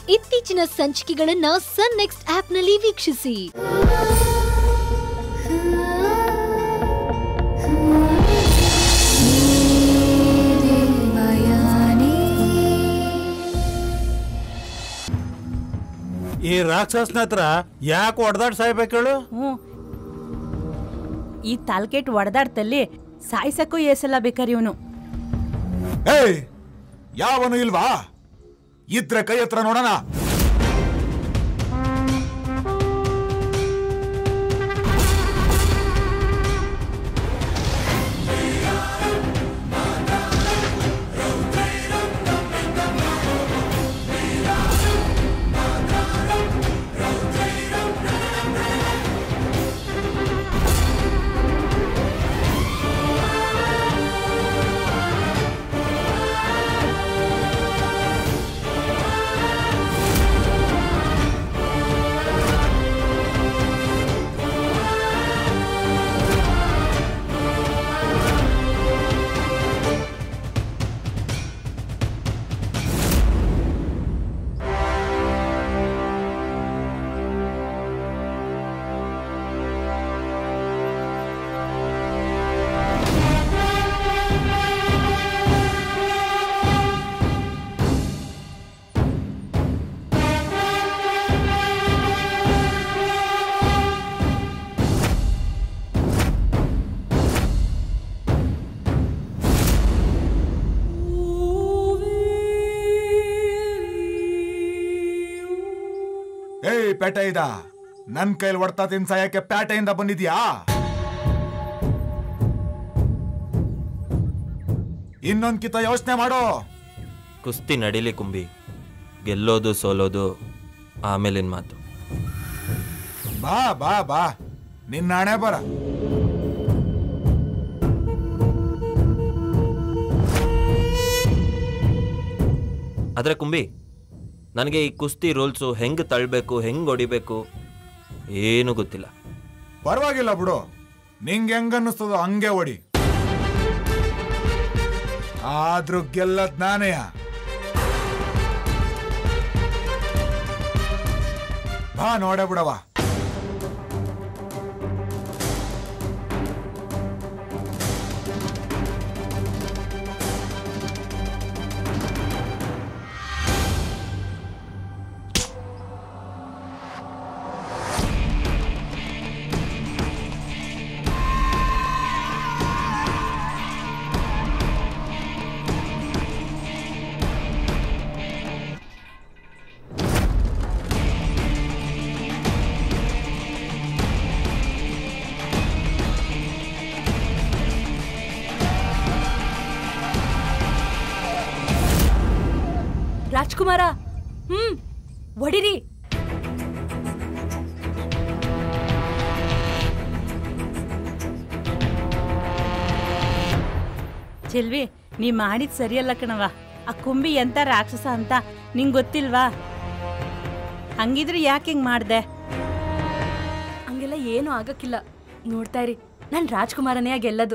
ಇತ್ತೀಚಿನ ಸಂಚಿಕೆಗಳನ್ನ ಸನ್ ನೆಕ್ಸ್ಟ್ ಆಪ್ನಲ್ಲಿ ವೀಕ್ಷಿಸಿ ಈ ರಾಕ್ಷಸನ ಹತ್ರ ಯಾಕೆ ಹೊಡೆದಾಡ್ ಸಾಯ್ಬೇಕು ಹೇಳು ಹ್ಞೂ ಈ ತಾಲ್ಕೆಟ್ ಒಡೆದಾಡ್ತಲ್ಲಿ ಸಾಯ್ಸಕ್ಕೂ ಏಸಲ್ಲ ಬೇಕಾರಿ ಇವನು ಏಯ್ ಯಾವನು ಇಲ್ವಾ ಇದ್ರೆ ಕೈ ಹತ್ರ ನೋಡೋಣ ಏಯ್ ಪೇಟೆ ಇದ ನನ್ ಕೈಲಿ ಹೊಡ್ತಾ ತಿನ್ ಸಾಯಕ್ಕೆ ಪೇಟೆಯಿಂದ ಬಂದಿದ್ಯಾ ಇನ್ನೊಂದ್ ಕಿತ ಯೋಚನೆ ಮಾಡೋ ಕುಸ್ತಿ ನಡೀಲಿ ಕುಂಬಿ ಗೆಲ್ಲೋದು ಸೋಲೋದು ಆಮೇಲಿನ ಮಾತು ಬಾ ಬಾ ಬಾ ನಿನ್ನ ಹಣೆ ಬರ ಆದರೆ ಕುಂಬಿ ನನಗೆ ಈ ಕುಸ್ತಿ ರೂಲ್ಸು ಹೆಂಗೆ ತಳ್ಳಬೇಕು ಹೆಂಗೆ ಹೊಡಿಬೇಕು ಏನೂ ಗೊತ್ತಿಲ್ಲ ಪರವಾಗಿಲ್ಲ ಬಿಡು ನಿಂಗೆ ಹೆಂಗ್ ಅನ್ನಿಸ್ತದೋ ಹಂಗೆ ಹೊಡಿ ಆದ್ರೂ ಗೆಲ್ಲದ್ ನಾನೆಯ ಬಾ ನೋಡೆ ಬಿಡವಾ ರಾಜ್ಕುಮಾರ ಹ್ಮ್ ಹೊಡಿರಿ ಚೆಲ್ವಿ ನೀ ಮಾಡಿದ್ ಸರಿಯಲ್ಲ ಕಣವ ಆ ಕುಂಬಿ ಎಂತ ರಾಕ್ಷಸ ಅಂತ ನಿಂಗ್ ಗೊತ್ತಿಲ್ವಾ ಹಂಗಿದ್ರೆ ಯಾಕೆ ಹಿಂಗ್ ಮಾಡ್ದೆ ಹಂಗೆಲ್ಲ ಏನೂ ಆಗಕ್ಕಿಲ್ಲ ನೋಡ್ತಾ ಇರಿ ನಾನು ರಾಜ್ಕುಮಾರನೇ ಗೆಲ್ಲದು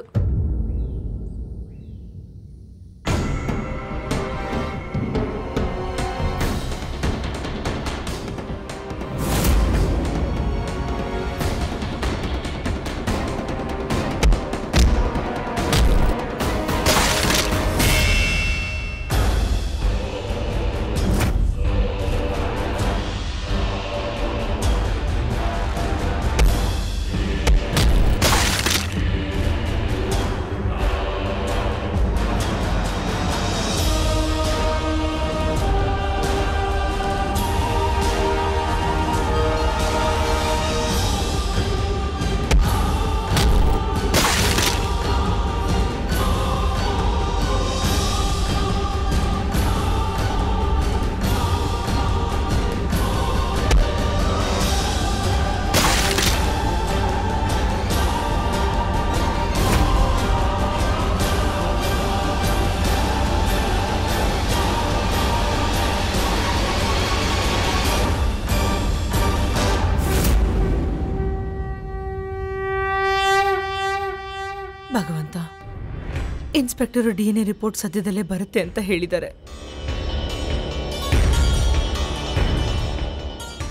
ಭಗವಂತ inspector D N A report ಸದ್ಯದಲ್ಲೇ ಬರುತ್ತೆ ಅಂತ ಹೇಳಿದ್ದಾರೆ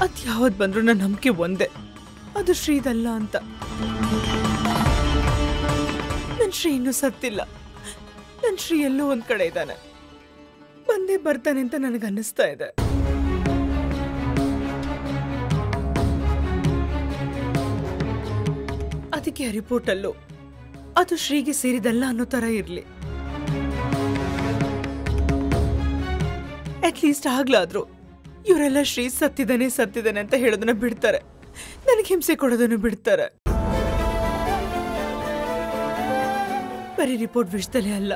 ಅದು ಯಾವತ್ತು ಬಂದರೂ ನನ್ನ ನಂಬಿಕೆ ಒಂದೇ ಅದು ಶ್ರೀದಲ್ಲ ಅಂತ ನನ್ನ ಶ್ರೀ ಇನ್ನೂ ಸತ್ತಿಲ್ಲ ನನ್ನ ಶ್ರೀ ಎಲ್ಲೋ ಒಂದ್ ಕಡೆ ಇದ್ದಾನೆ ಬಂದೇ ಬರ್ತಾನೆ ಅಂತ ನನಗೆ ಅನ್ನಿಸ್ತಾ ಇದೆ ಅದಕ್ಕೆ ಆ ರಿಪೋರ್ಟಲ್ಲೂ ಅದು ಶ್ರೀಗೆ ಸೇರಿದಲ್ಲ ಅನ್ನೋ ಥರ ಇರಲಿ ಅಟ್ಲೀಸ್ಟ್ ಆಗ್ಲಾದ್ರು ಇವರೆಲ್ಲ ಶ್ರೀ ಸತ್ತಿದ್ದಾನೆ ಸತ್ತಿದ್ದಾನೆ ಅಂತ ಹೇಳೋದನ್ನ ಬಿಡ್ತಾರೆ ನನಗೆ ಹಿಂಸೆ ಕೊಡೋದನ್ನು ಬಿಡ್ತಾರೆ ಬರೀ ರಿಪೋರ್ಟ್ ವಿಷಯದಲ್ಲೇ ಅಲ್ಲ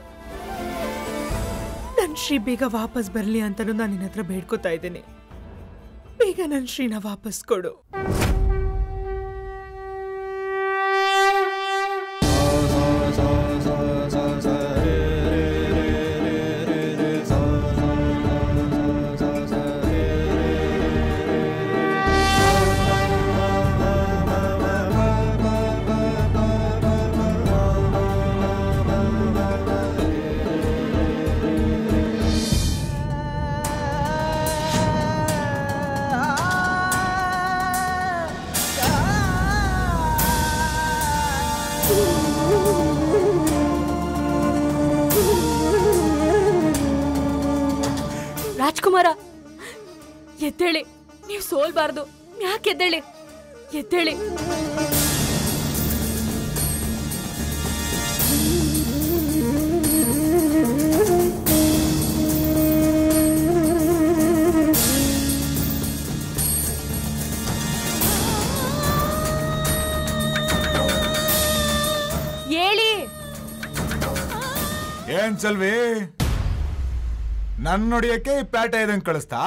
ನನ್ನ ಶ್ರೀ ಬೇಗ ವಾಪಸ್ ಬರಲಿ ಅಂತಲೂ ನಾನು ನಿನ್ನ ಹತ್ರ ಬೇಡ್ಕೋತಾ ಇದ್ದೀನಿ ಬೇಗ ನನ್ನ ಶ್ರೀನ ವಾಪಸ್ ಕೊಡು ರಾಜ್ಕುಮಾರ ಎದ್ದೇಳಿ ನೀವು ಸೋಲ್ಬಾರ್ದು ಯಾಕೆ ಎದ್ದೇಳಿ ಎದ್ದೇಳಿ ಹೇಳಿ ಏನ್ ಸಲ್ವಿ ನನ್ ನೋಡಿಯಕ್ಕೆ ಈ ಪ್ಯಾಟೆ ಇದಂಗ್ ಕಳಿಸ್ತಾ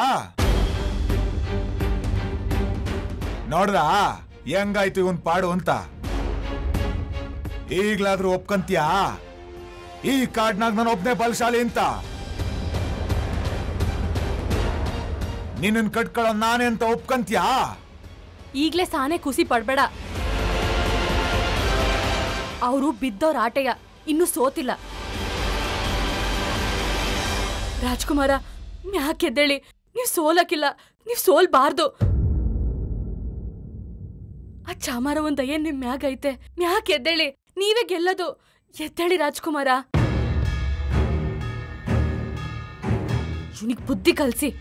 ನೋಡ್ದ ಹೆಂಗಾಯ್ತು ಇವನ್ ಪಾಡು ಅಂತ ಈಗ್ಲಾದ್ರೂ ಒಪ್ಕಂತ್ಯಾ ಈ ಕಾಡ್ನಾಗ ನಾನು ಒಬ್ನೇ ಬಲಶಾಲಿ ಅಂತ ನಿನ್ನನ್ ಕಟ್ಕೊಳ್ಳೋ ನಾನೇ ಅಂತ ಒಪ್ಕಂತ್ಯಾ ಈಗ್ಲೇ ಸಾನೆ ಖುಷಿ ಪಡ್ಬೇಡ ಅವರು ಬಿದ್ದವ್ರ ಆಟೆಯ ಇನ್ನೂ ಸೋತಿಲ್ಲ ರಾಜ್ಕುಮಾರ ಮ್ಯಾಕ್ ಎದ್ದೇಳಿ ನೀವ್ ಸೋಲಕ್ಕಿಲ್ಲ ನೀವ್ ಸೋಲ್ಬಾರ್ದು ಆ ಚಾಮಾರ ಒಂದ್ ಏನ್ ನಿಮ್ ಮ್ಯಾಗ್ ಐತೆ ಮ್ಯಾಕ್ ಎದ್ದೇಳಿ ನೀವೇ ಗೆಲ್ಲದು ಎದ್ದೇಳಿ ರಾಜ್ಕುಮಾರ ಇವನಿಗ್ ಬುದ್ಧಿ ಕಲ್ಸಿ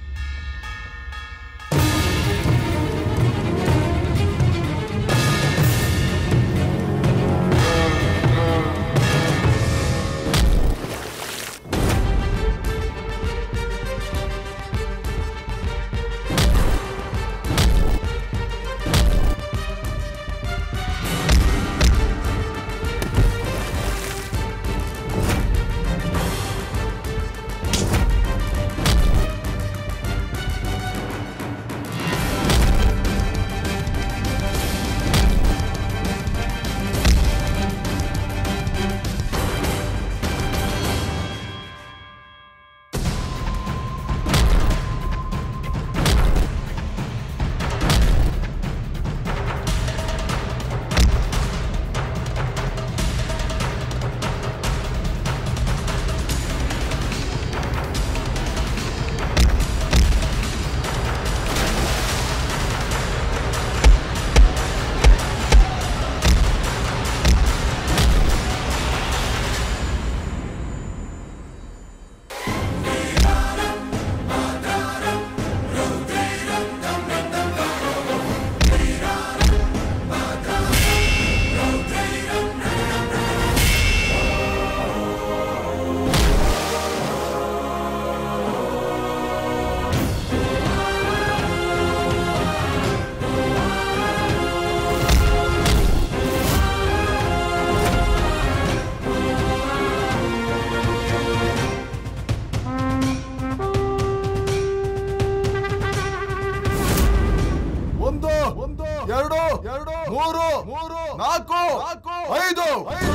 ಒಂದು ಒಂದು ಎರಡು ಎರಡು ಮೂರು ಮೂರು ನಾಲ್ಕು ನಾಲ್ಕು ಐದು ಐದು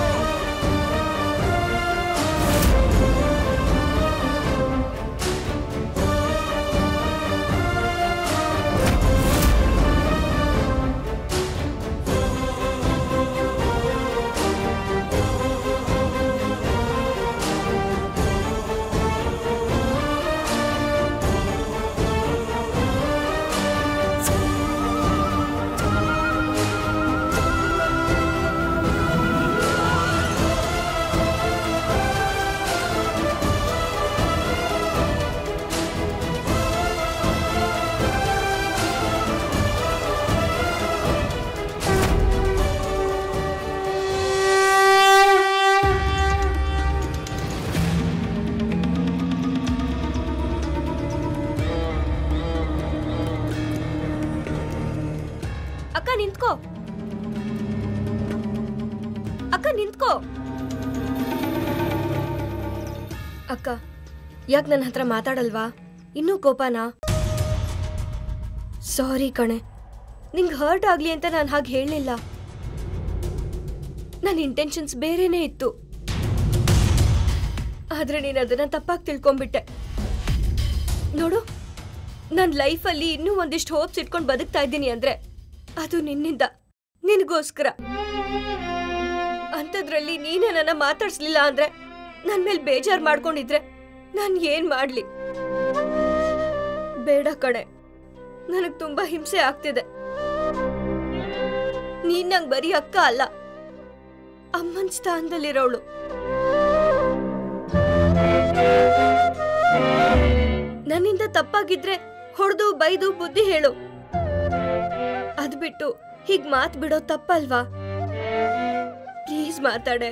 ನಿಂತ್ಕೋ ಅಕ್ಕ ನಿಂತ್ಕೋ ಅಕ್ಕ ಯಾಕೆ ನನ್ನ ಹತ್ರ ಮಾತಾಡಲ್ವಾ ಇನ್ನೂ ಕೋಪನಾ ಸಾರಿ ಕಣೆ ನಿಂಗೆ ಹರ್ಟ್ ಆಗ್ಲಿ ಅಂತ ನಾನು ಹಾಗೆ ಹೇಳಲಿಲ್ಲ ನನ್ನ ಇಂಟೆನ್ಷನ್ಸ್ ಬೇರೆನೇ ಇತ್ತು ಆದ್ರೆ ನೀನು ಅದನ್ನ ತಪ್ಪಾಗಿ ತಿಳ್ಕೊಂಬಿಟ್ಟೆ ನೋಡು ನನ್ನ ಲೈಫಲ್ಲಿ ಇನ್ನೂ ಒಂದಿಷ್ಟು ಹೋಪ್ಸ್ ಇಟ್ಕೊಂಡು ಬದುಕ್ತಾ ಇದ್ದೀನಿ ಅಂದ್ರೆ ಅದು ನಿನ್ನಿಂದ ನಿನಗೋಸ್ಕರ ಅಂಥದ್ರಲ್ಲಿ ನೀನೇ ನನ್ನ ಮಾತಾಡ್ಸ್ಲಿಲ್ಲ ಅಂದ್ರೆ ನನ್ನ ಮೇಲೆ ಬೇಜಾರು ಮಾಡ್ಕೊಂಡಿದ್ರೆ ನಾನು ಏನ್ ಮಾಡ್ಲಿ ಬೇಡ ಕಣೆ ನನಗೆ ತುಂಬಾ ಹಿಂಸೆ ಆಗ್ತಿದೆ ನೀನ್ ನಂಗೆ ಬರೀ ಅಕ್ಕ ಅಲ್ಲ ಅಮ್ಮನ ಸ್ಥಾನದಲ್ಲಿರೋಳು ನನ್ನಿಂದ ತಪ್ಪಾಗಿದ್ರೆ ಹೊಡೆದು ಬೈದು ಬುದ್ಧಿ ಹೇಳು ಅದ್ ಬಿಟ್ಟು ಹೀಗ್ ಮಾತ್ ಬಿಡೋ ತಪ್ಪಲ್ವಾ ಪ್ಲೀಸ್ ಮಾತಾಡೆ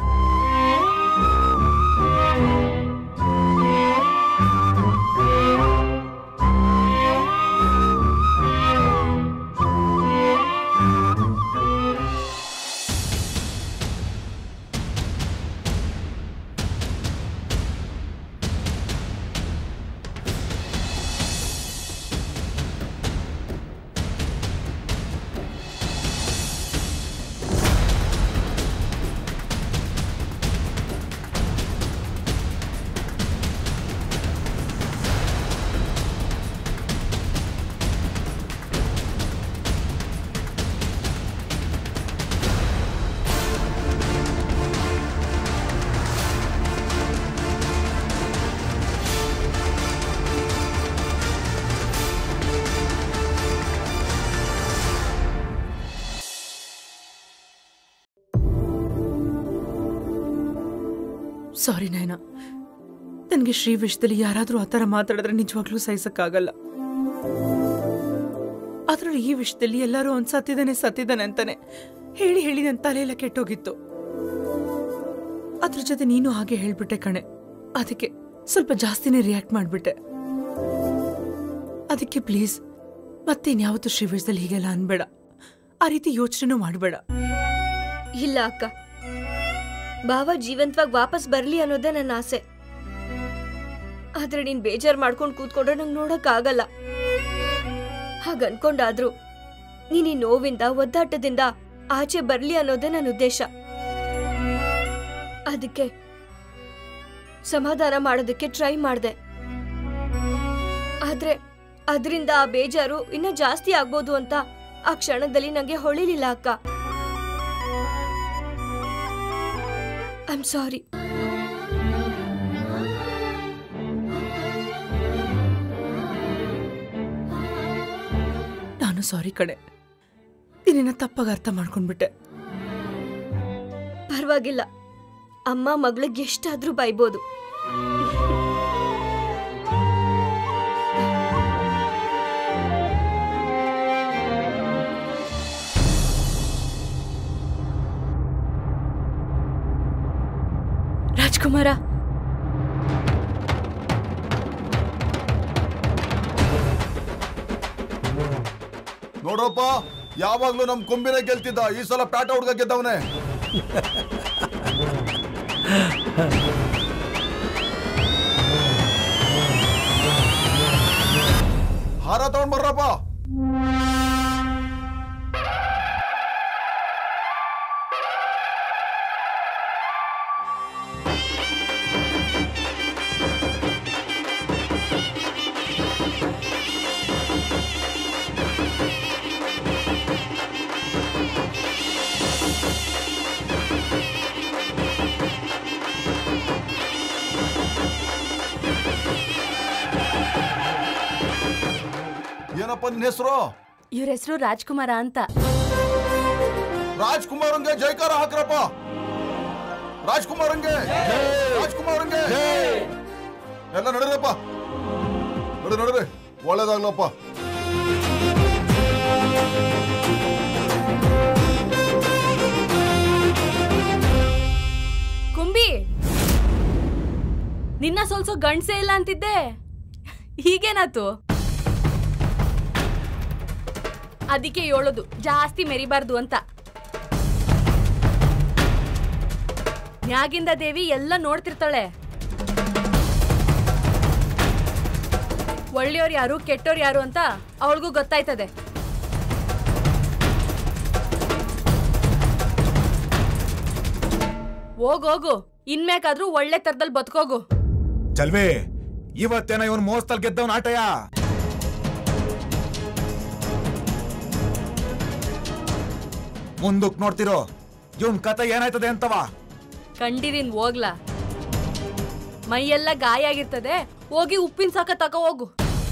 ಸಾರಿ ನಯನ ನನಗೆ ಶ್ರೀ ವಿಷಯದಲ್ಲಿ ಯಾರಾದರೂ ಆ ಥರ ಮಾತಾಡಿದ್ರೆ ನಿಜವಾಗ್ಲೂ ಸಹಿಸಕ್ಕಾಗಲ್ಲ ಅದರಲ್ಲಿ ಈ ವಿಷಯದಲ್ಲಿ ಎಲ್ಲರೂ ಅವ್ನು ಸತ್ತಿದ್ದಾನೆ ಸತ್ತಿದ್ದಾನೆ ಅಂತಾನೆ ಹೇಳಿ ಹೇಳಿ ನನ್ನ ತಲೆಯೆಲ್ಲ ಕೆಟ್ಟೋಗಿತ್ತು ಅದ್ರ ಜೊತೆ ನೀನು ಹಾಗೆ ಹೇಳ್ಬಿಟ್ಟೆ ಕಣೆ ಅದಕ್ಕೆ ಸ್ವಲ್ಪ ಜಾಸ್ತಿನೇ ರಿಯಾಕ್ಟ್ ಮಾಡಿಬಿಟ್ಟೆ ಅದಕ್ಕೆ ಪ್ಲೀಸ್ ಮತ್ತೆ ಇನ್ಯಾವತ್ತೂ ಶ್ರೀ ವಿಷಯದಲ್ಲಿ ಹೀಗೆಲ್ಲ ಅನ್ಬೇಡ ಆ ರೀತಿ ಯೋಚನೆನೂ ಮಾಡಬೇಡ ಇಲ್ಲ ಅಕ್ಕ ಬಾವ ಜೀವಂತವಾಗಿ ವಾಪಸ್ ಬರ್ಲಿ ಅನ್ನೋದೇ ನನ್ನ ಆಸೆ ಆದ್ರೆ ನೀನ್ ಬೇಜಾರ್ ಮಾಡ್ಕೊಂಡು ಕೂತ್ಕೊಂಡ್ರೆ ನಂಗೆ ನೋಡಕ್ ಆಗಲ್ಲ ಹಾಗ ಅನ್ಕೊಂಡಾದ್ರೂ ನೀನ್ ಈ ನೋವಿಂದ ಒದ್ದಾಟದಿಂದ ಆಚೆ ಬರ್ಲಿ ಅನ್ನೋದೇ ನನ್ನ ಉದ್ದೇಶ ಅದಕ್ಕೆ ಸಮಾಧಾನ ಮಾಡೋದಕ್ಕೆ ಟ್ರೈ ಮಾಡ್ದೆ ಆದ್ರೆ ಅದರಿಂದ ಆ ಬೇಜಾರು ಇನ್ನ ಜಾಸ್ತಿ ಆಗ್ಬೋದು ಅಂತ ಆ ಕ್ಷಣದಲ್ಲಿ ನಂಗೆ ಹೊಳಿಲಿಲ್ಲ ಅಕ್ಕ ಐಮ್ ಸಾರಿ ನಾನು ಸಾರಿ ಕಣೆ ನಿನ್ನ ತಪ್ಪಾಗಿ ಅರ್ಥ ಮಾಡ್ಕೊಂಡ್ಬಿಟ್ಟೆ ಪರವಾಗಿಲ್ಲ ಅಮ್ಮ ಮಗಳಿಗೆ ಎಷ್ಟಾದ್ರೂ ಬೈಬೋದು ರಾಜ್ಕುಮಾರ ನೋಡ್ರಪ್ಪ ಯಾವಾಗ್ಲೂ ನಮ್ ಕೊಂಬಿನ ಗೆಲ್ತಿದ್ದ ಈ ಸಲ ಪ್ಯಾಟ ಹುಡ್ಗ ಗೆದ್ದವನೆ ಹಾರ ತಗೊಂಡ್ ಬರ್ರಪ್ಪ ಏನಪ್ಪ ನಿನ್ನ ಹೆಸರು ಇವ್ರ ಹೆಸರು ರಾಜ್ಕುಮಾರ ಅಂತ ರಾಜ್ಕುಮಾರಂಗೆ ಜೈಕಾರ ಹಾಕ್ರಪ್ಪ ರಾಜ್ಕುಮಾರಂಗೆ ರಾಜ್ಕುಮಾರಂಗೆ ಎಲ್ಲ ನಡೀರಪ್ಪ ನಡಿ ನಡ್ರಿ ಒಳ್ಳೇದಾಗ್ಲಪ್ಪ ಕುಂಬಿ ನಿನ್ನ ಸೋಲ್ಸೋ ಗಂಡ್ಸೇ ಇಲ್ಲ ಅಂತಿದ್ದೆ ಹೀಗೇನಾತು ಅದಕ್ಕೆ ಹೇಳೋದು ಜಾಸ್ತಿ ಮೆರಿಬಾರ್ದು ಅಂತ ನ್ಯಾಗಿಂದ ದೇವಿ ಎಲ್ಲ ನೋಡ್ತಿರ್ತಾಳೆ ಒಳ್ಳೆಯವ್ರು ಯಾರು ಕೆಟ್ಟೋರು ಯಾರು ಅಂತ ಅವಳಿಗೂ ಗೊತ್ತಾಯ್ತದೆ ಹೋಗೋಗು ಇನ್ಮ್ಯಾಕಾದ್ರೂ ಒಳ್ಳೆ ತರದಲ್ಲಿ ಬದುಕೋಗು ಚಲ್ವಿ ಇವತ್ತೇನ ಇವನ್ ಮೋಸ್ತಲ್ ಗೆದ್ದವನ್ ಆಟಯ ಮುಂದಕ್ ನೋಡ್ತಿರೋ ಇವನ್ ಕತೆ ಏನಾಯ್ತದೆ ಅಂತವ ಕಂಡಿರಿನ್ ಹೋಗ್ಲಾ ಮೈಯೆಲ್ಲ ಗಾಯ ಆಗಿರ್ತದೆ ಹೋಗಿ ಉಪ್ಪಿನ ಸಾಕ ತಗೋ ಹೋಗು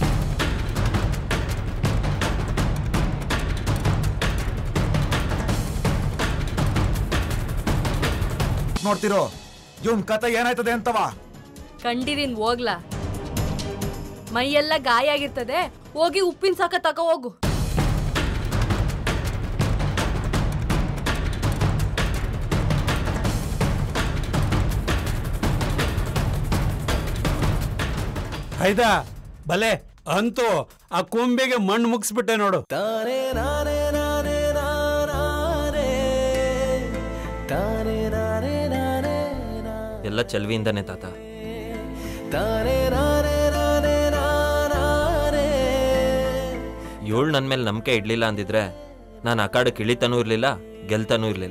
ನೋಡ್ತಿರೋ ಇವನ್ ಕತೆ ಏನಾಯ್ತದೆ ಅಂತವ ಕಂಡಿರಿನ್ ಹೋಗ್ಲಾ ಮೈಯೆಲ್ಲ ಗಾಯ ಆಗಿರ್ತದೆ ಹೋಗಿ ಉಪ್ಪಿನ ಸಾಕ ತಗೋ ಹೋಗು ಹೈದಾ ಬಲೆ ಅಂತೂ ಆ ಕೊಂಬೆಗೆ ಮಣ್ಣು ಮುಗಿಸ್ಬಿಟ್ಟೆ ನೋಡು ಎಲ್ಲ ಚಲ್ವಿಯಿಂದನೇ ತಾತ ಇವಳು ನನ್ನ ಮೇಲೆ ನಂಬಿಕೆ ಇಡ್ಲಿಲ್ಲ ಅಂದಿದ್ರೆ ನಾನು ಆ ಕಾಡಕ್ಕೆ ಇಳಿತಾನೂ ಇರಲಿಲ್ಲ ಗೆಲ್ತಾನೂ ಇರಲಿಲ್ಲ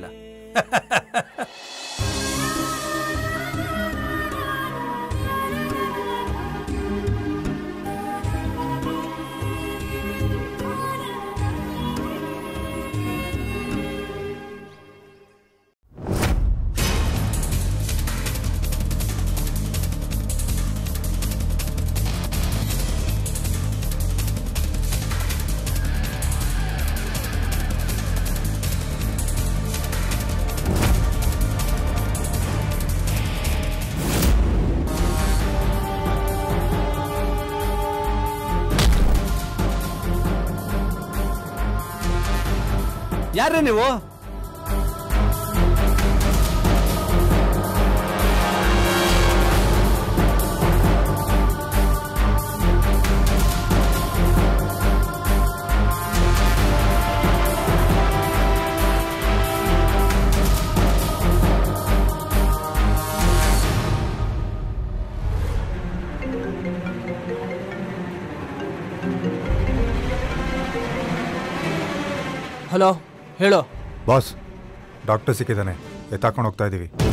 ಯಾರೇ ನೀವು ಹಲೋ ಹೇಳು ಬಾಸ್ ಡಾಕ್ಟರ್ ಸಿಕ್ಕಿದ್ದಾನೆ ಎತ್ತಾಕೊಂಡು ಹೋಗ್ತಾ ಇದ್ದೀವಿ